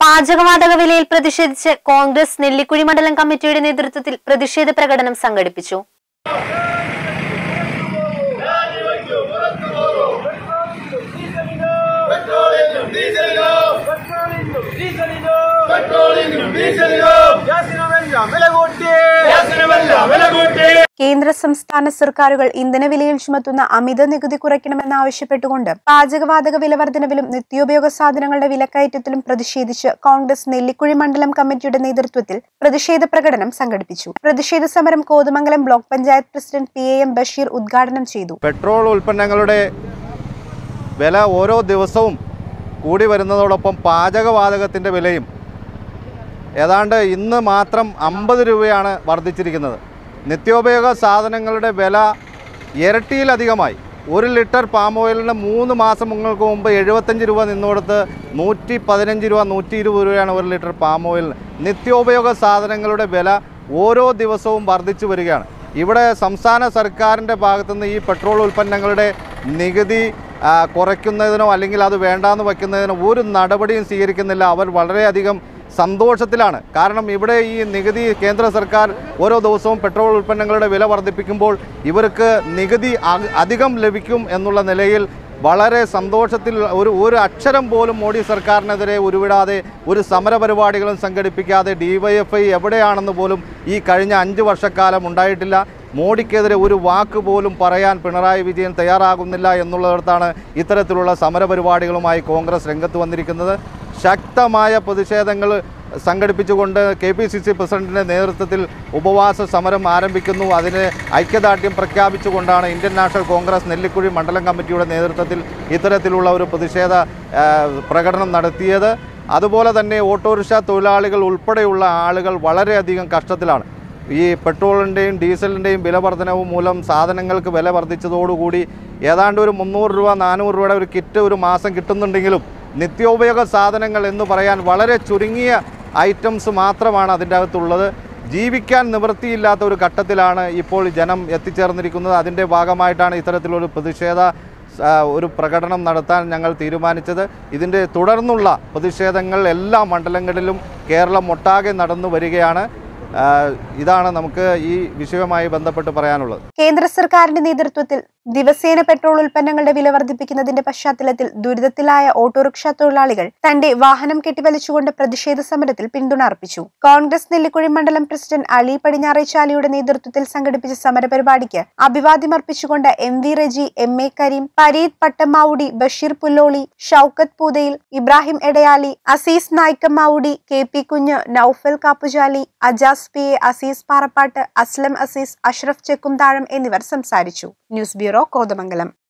പാചകവാതക വിലയിൽ പ്രതിഷേധിച്ച് കോൺഗ്രസ് നെല്ലിക്കുഴി മണ്ഡലം കമ്മിറ്റിയുടെ നേതൃത്വത്തിൽ പ്രതിഷേധ പ്രകടനം സംഘടിപ്പിച്ചു പെട്രോളിനും ഡീസലിനും പെട്രോളിനും ഡീസലിനും ഗ്യാസിനുമെല്ലാം വില കൂട്ടി ഗ്യാസിനുമെല്ലാം വില കൂട്ടി കേന്ദ്ര സംസ്ഥാന സർക്കാരുകൾ ഇന്ധനവിലയിൽ ചുമത്തുന്ന അമിത നികുതി കുറയ്ക്കണമെന്നാവശ്യപ്പെട്ടുകൊണ്ട് പാചകവാതക വില വർധനവിലും നിത്യോപയോഗ സാധനങ്ങളുടെ വിലക്കയറ്റത്തിലും പ്രതിഷേധിച്ച് കോൺഗ്രസ് നെല്ലിക്കുഴി മണ്ഡലം കമ്മിറ്റിയുടെ നേതൃത്വത്തിൽ പ്രതിഷേധ പ്രകടനം സംഘടിപ്പിച്ചു പ്രതിഷേധ സമരം Kothamangalam block panchayat president P A M Basheer ഉദ്ഘാടനം ചെയ്തു പെട്രോൾ ഉൽപ്പന്നങ്ങളുടെ വില ഓരോ ദിവസവും കൂടി വരുന്നതോടൊപ്പം പാചകവാതകത്തിൻ്റെ വിലയും ഏതാണ്ട് ഇന്ന് മാത്രം അമ്പത് രൂപയാണ് വർദ്ധിച്ചിരിക്കുന്നത് നിത്യോപയോഗ സാധനങ്ങളുടെ വില ഇരട്ടിയിലധികമായി ഒരു ലിറ്റർ പാം ഓയിലിന് മൂന്ന് മാസം മുങ്ങൾക്ക് മുമ്പ് എഴുപത്തഞ്ച് രൂപ നിന്നോടത്ത് നൂറ്റി പതിനഞ്ച് രൂപ നൂറ്റി ഇരുപത് രൂപയാണ് ഒരു ലിറ്റർ പാം ഓയിലിന് നിത്യോപയോഗ സാധനങ്ങളുടെ വില ഓരോ ദിവസവും വർദ്ധിച്ചു വരികയാണ് ഇവിടെ സംസ്ഥാന സർക്കാരിൻ്റെ ഭാഗത്തുനിന്ന് ഈ പെട്രോൾ ഉൽപ്പന്നങ്ങളുടെ നികുതി ആ, കുറയ്ക്കുന്നതിനോ അല്ലെങ്കിൽ അത് വേണ്ടാന്ന് വയ്ക്കുന്നതിനോ ഒരു നടപടിയും സ്വീകരിക്കുന്നില്ല അവർ വളരെയധികം സന്തോഷത്തിലാണ് കാരണം ഇവിടെ ഈ നികുതി കേന്ദ്ര സർക്കാർ ഓരോ ദിവസവും പെട്രോൾ ഉൽപ്പന്നങ്ങളുടെ വില വർദ്ധിപ്പിക്കുമ്പോൾ ഇവർക്ക് നികുതി അ- അധികം ലഭിക്കും എന്നുള്ള നിലയിൽ വളരെ സന്തോഷത്തിൽ ഒരു ഒരു അക്ഷരം പോലും മോഡി സർക്കാരിനെതിരെ ഉരുവിടാതെ ഒരു സമരപരിപാടികളും സംഘടിപ്പിക്കാതെ ഡിവൈഎഫ്ഐ എവിടെയാണെന്ന് പോലും ഈ കഴിഞ്ഞ അഞ്ച് വർഷക്കാലം ഉണ്ടായിട്ടില്ല മോഡിക്കെതിരെ ഒരു വാക്ക് പോലും പറയാൻ പിണറായി വിജയൻ തയ്യാറാകുന്നില്ല എന്നുള്ളിടത്താണ് ഇത്തരത്തിലുള്ള സമരപരിപാടികളുമായി കോൺഗ്രസ് രംഗത്ത് വന്നിരിക്കുന്നത് ശക്തമായ പ്രതിഷേധങ്ങൾ സംഘടിപ്പിച്ചുകൊണ്ട് കെ പി സി സി പ്രസിഡന്റിൻ്റെ നേതൃത്വത്തിൽ ഉപവാസ സമരം ആരംഭിക്കുന്നു അതിന് ഐക്യദാർഢ്യം പ്രഖ്യാപിച്ചുകൊണ്ടാണ് ഇന്ത്യൻ നാഷണൽ കോൺഗ്രസ് നെല്ലിക്കുഴി മണ്ഡലം കമ്മിറ്റിയുടെ നേതൃത്വത്തിൽ ഇത്തരത്തിലുള്ള ഒരു പ്രതിഷേധ ആ, പ്രകടനം നടത്തിയത് അതുപോലെ തന്നെ ഓട്ടോറിക്ഷ തൊഴിലാളികൾ ഉൾപ്പെടെയുള്ള ആളുകൾ വളരെയധികം കഷ്ടത്തിലാണ് ഈ പെട്രോളിൻ്റെയും ഡീസലിൻ്റെയും വില വർധനവ് മൂലം സാധനങ്ങൾക്ക് വില വർദ്ധിച്ചതോടുകൂടി ഏതാണ്ട് ഒരു മുന്നൂറ് രൂപ നാനൂറ് രൂപയുടെ ഒരു കിറ്റ് ഒരു മാസം കിട്ടുന്നുണ്ടെങ്കിലും നിത്യോപയോഗ സാധനങ്ങൾ എന്ന് പറയാൻ വളരെ ചുരുങ്ങിയ ഐറ്റംസ് മാത്രമാണ് അതിൻ്റെ അകത്തുള്ളത് ജീവിക്കാൻ നിവൃത്തിയില്ലാത്ത ഒരു ഘട്ടത്തിലാണ് ഇപ്പോൾ ജനം എത്തിച്ചേർന്നിരിക്കുന്നത് അതിൻ്റെ ഭാഗമായിട്ടാണ് ഇത്തരത്തിലൊരു പ്രതിഷേധ ആ, ഒരു പ്രകടനം നടത്താൻ ഞങ്ങൾ തീരുമാനിച്ചത് ഇതിൻ്റെ തുടർന്നുള്ള പ്രതിഷേധങ്ങൾ എല്ലാ മണ്ഡലങ്ങളിലും കേരളം ഒട്ടാകെ നടന്നു വരികയാണ് ആ, ഇതാണ് നമുക്ക് ഈ വിഷയവുമായി ബന്ധപ്പെട്ട് പറയാനുള്ളത് കേന്ദ്ര സർക്കാരിന്റെ നേതൃത്വത്തിൽ ദിവസേന പെട്രോൾ ഉൽപ്പന്നങ്ങളുടെ വില വർദ്ധിപ്പിക്കുന്നതിന്റെ പശ്ചാത്തലത്തിൽ ദുരിതത്തിലായ ഓട്ടോറിക്ഷ തൊഴിലാളികൾ തന്റെ വാഹനം കെട്ടിവലിച്ചുകൊണ്ട് പ്രതിഷേധ സമരത്തിൽ പിന്തുണ അർപ്പിച്ചു കോൺഗ്രസ് നെല്ലിക്കുഴി മണ്ഡലം പ്രസിഡന്റ് അലി പടിഞ്ഞാറേച്ചാലിയുടെ നേതൃത്വത്തിൽ സംഘടിപ്പിച്ച സമരപരിപാടിക്ക് അഭിവാദ്യമർപ്പിച്ചുകൊണ്ട് M V Reji M A Kareem Pareed Pattamavudi Basheer Pulloli Shoukath Poothayil Ibrahim Edayali Azeez Nayikkamavudi K P Kunju Noufal Kappujali Ajas P A Azeez Parappattu Aslam Azeez Ashraf Chekkumthazham എന്നിവർ സംസാരിച്ചു ന്യൂസ് ബ്യൂറോ കോതമംഗലം